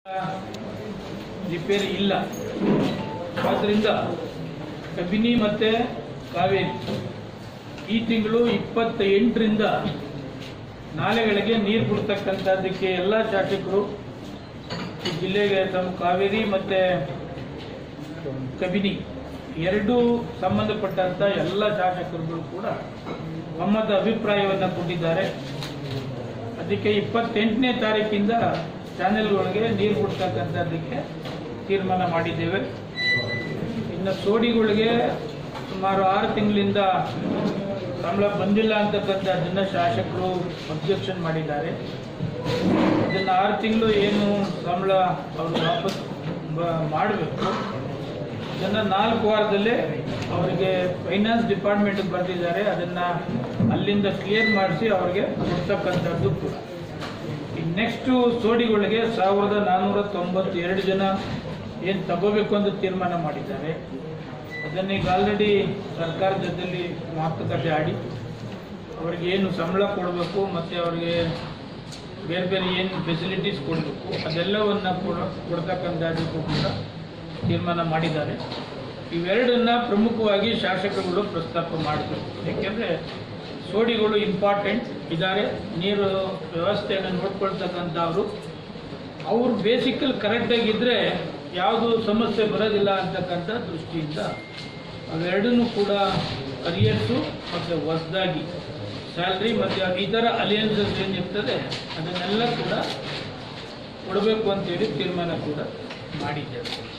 repair ಇಲ್ಲ ಆದ್ದರಿಂದ ಕಬಿನಿ ಮತ್ತು ಕಾವೇರಿ ಈ ತಿಂಗಳು ಇಪ್ಪತ್ತ ಎಂಟರಿಂದ ನಾಲೆಗಳಿಗೆ ನೀರು ಬಿಡ್ತಕ್ಕಂಥದ್ದಕ್ಕೆ ಎಲ್ಲ ಶಾಸಕರು ಈ ಜಿಲ್ಲೆಗೆ ತಮ್ಮ ಕಾವೇರಿ ಮತ್ತು ಕಬಿನಿ ಎರಡೂ ಸಂಬಂಧಪಟ್ಟಂಥ ಎಲ್ಲ ಶಾಸಕರುಗಳು ಕೂಡ ಒಮ್ಮತ ಅಭಿಪ್ರಾಯವನ್ನು ಕೊಟ್ಟಿದ್ದಾರೆ ಅದಕ್ಕೆ ಇಪ್ಪತ್ತೆಂಟನೇ ತಾರೀಕಿಂದ ಚಾನೆಲ್ಗಳಿಗೆ ನೀರು ಬಿಡ್ತಕ್ಕಂಥದ್ದಕ್ಕೆ ತೀರ್ಮಾನ ಮಾಡಿದ್ದೇವೆ ಇನ್ನು ಸೋಡಿಗಳಿಗೆ ಸುಮಾರು ಆರು ತಿಂಗಳಿಂದ ಸಂಬಳ ಬಂದಿಲ್ಲ ಅಂತಕ್ಕಂಥದ್ದನ್ನು ಶಾಸಕರು ಅಬ್ಜೆಕ್ಷನ್ ಮಾಡಿದ್ದಾರೆ ಇದನ್ನು ಆರು ತಿಂಗಳು ಏನು ಸಂಬಳ ಅವರು ವಾಪಸ್ ಮಾಡಬೇಕು ಇದನ್ನು ನಾಲ್ಕು ವಾರದಲ್ಲೇ ಅವರಿಗೆ ಫೈನಾನ್ಸ್ ಡಿಪಾರ್ಟ್ಮೆಂಟ್ ಬರೆದಿದ್ದಾರೆ ಅದನ್ನು ಅಲ್ಲಿಂದ ಕ್ಲಿಯರ್ ಮಾಡಿಸಿ ಅವರಿಗೆ ಕೊಡ್ತಕ್ಕಂಥದ್ದು ಕೂಡ ಇನ್ನು ನೆಕ್ಸ್ಟು ಸೋಡಿಗಳಿಗೆ ಸಾವಿರದ ನಾನ್ನೂರ ತೊಂಬತ್ತೆರಡು ಜನ ಏನು ತಗೋಬೇಕು ಅಂತ ತೀರ್ಮಾನ ಮಾಡಿದ್ದಾರೆ ಅದನ್ನ ಈಗ ಆಲ್ರೆಡಿ ಸರ್ಕಾರ ಜೊತೆಲಿ ಮಾತುಕತೆ ಆಡಿ ಅವ್ರಿಗೆ ಏನು ಸಂಬಳ ಕೊಡಬೇಕು ಮತ್ತು ಅವರಿಗೆ ಬೇರೆ ಬೇರೆ ಏನು ಫೆಸಿಲಿಟೀಸ್ ಕೊಡಬೇಕು ಅದೆಲ್ಲವನ್ನು ಕೂಡ ಕೊಡ್ತಕ್ಕಂಥದ್ದಕ್ಕೂ ಕೂಡ ತೀರ್ಮಾನ ಮಾಡಿದ್ದಾರೆ ಇವೆರಡನ್ನ ಪ್ರಮುಖವಾಗಿ ಶಾಸಕರುಗಳು ಪ್ರಸ್ತಾಪ ಮಾಡಬೇಕು ಯಾಕೆಂದರೆ ಸೋಡಿಗಳು ಇಂಪಾರ್ಟೆಂಟ್ ಇದ್ದಾರೆ ನೀರು ವ್ಯವಸ್ಥೆಯನ್ನು ನೋಡ್ಕೊಳ್ತಕ್ಕಂಥವ್ರು ಅವ್ರು ಬೇಸಿಕಲ್ ಕರೆಕ್ಟಾಗಿದ್ದರೆ ಯಾವುದು ಸಮಸ್ಯೆ ಬರೋದಿಲ್ಲ ಅಂತಕ್ಕಂಥ ದೃಷ್ಟಿಯಿಂದ ಅವೆರಡನ್ನೂ ಕೂಡ ಅರಿಯರ್ಸು ಮತ್ತು ಹೊಸದಾಗಿ ಸ್ಯಾಲ್ರಿ ಮತ್ತು ಇತರ ಅಲಿಯನ್ಸಸ್ ಏನಿರ್ತದೆ ಅದನ್ನೆಲ್ಲ ಕೂಡ ಕೊಡಬೇಕು ಅಂತೇಳಿ ತೀರ್ಮಾನ ಕೂಡ ಮಾಡಿದ್ದೇವೆ